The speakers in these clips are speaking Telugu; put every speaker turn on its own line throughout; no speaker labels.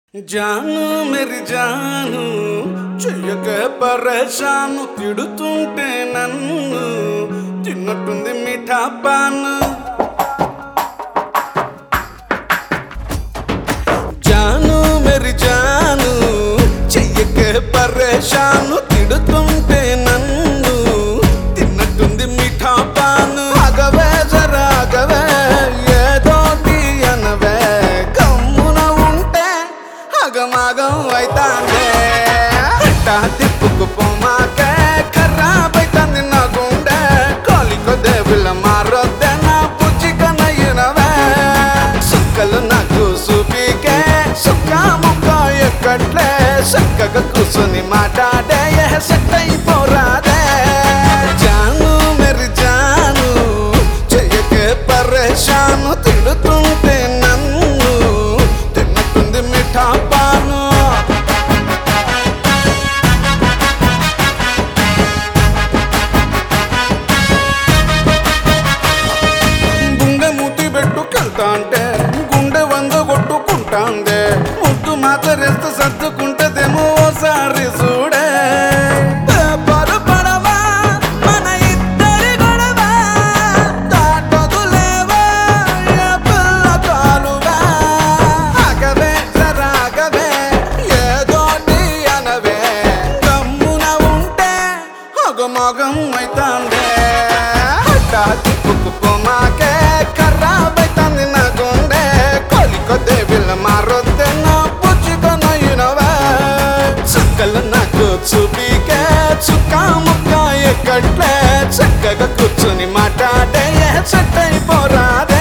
జాను మెరి జాను చెయ్యక పరేషాను తిడుతుంటే నన్ను తిన్నట్టుంది మిఠా పాను జాను మెరి జాను చెయ్యక పరేషాను తిడుతుంటే నన్ను తిన్నట్టుంది మిఠా పాను అగవే జరాగవే ఏదోటి అనవే కమ్మున ఉంటే అగమాగం అయితాందే అట్టా తిప్పుకు పోమాకే ఖరాబైతాంది నా గుండె కాలికో దేవుళ్ళ మారొద్దే నా పుచ్చికన ఇనవే సుక్కలు నాకు చూపికే సుక్క ముక్క ఎక్కట్లే చక్కగా కూర్చొని మాట్లాడే సెట్ అయిపోరాదే జాను మెరి జాను చెయ్యకే పరేషాను తిడుతుంటే నన్ను తిన్నట్టుంది మిఠా పాను గుండె ముట్టి పెట్టుకెళ్తా అంటే గుండె వంద కొట్టుకుంటాందే ముద్దు మాతరేస్తే సర్దుకుంటదేమో ఓసారి చూడే పొరపడవా, మన ఇద్దరి గొడవ. దాటొదులేవా, ఏ పిల్ల కాలువా. ఆగవే, జరాగవే, ఏదోటి అనవే. గమ్మున ఉంటే అగమగం అయితాందే హఠా తిప్పుకు పోమాకే ఖరాబైతాంది నా గుండె కొలికో దేవుళ్ళ మారొద్దే నా పుచ్చుకొన ఇనవే చుక్కలు నాకు చూపికే చుక్క ముక్క ఎక్కట్లే చక్కగా కూర్చుని మాట్లాడే సెట్ అయిపోరాదే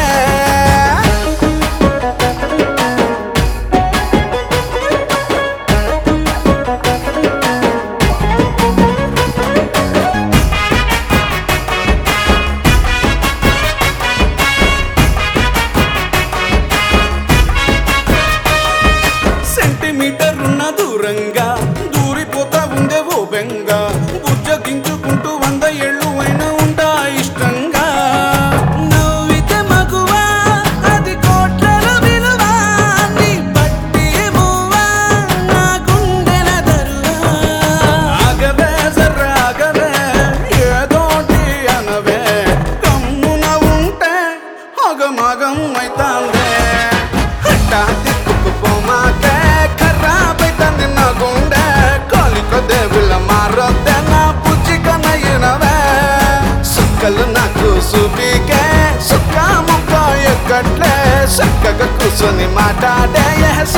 సెంటీమీటర్ ఉన్న దూరంగా దూరిపోతా ఉందే ఓ బెంగ బుజ్జగించుకుంటూ వంద ఏళ్ళు అయినా ఉంటా ఇష్టంగా నవ్వితే మగువా అది కోట్ల విలువ నీ పట్టి మూవా నా గుండెల దరువా ఆగవే జర్రాగవే ఏదోటి అనవే కమ్మున ఉంటే అగమగం అయితాందే హట్టా తిప్పుకు పోమాకే ఖరాబైతాంది నా గుండె కాలికో దేవుళ్ళ మారొద్దే నా పుచ్చికన ఇనవే సుక్కలు నాకు చూపికే సుక్క ముక్క ఎక్కట్లే చక్కగా కూర్చొని మాట్లాడే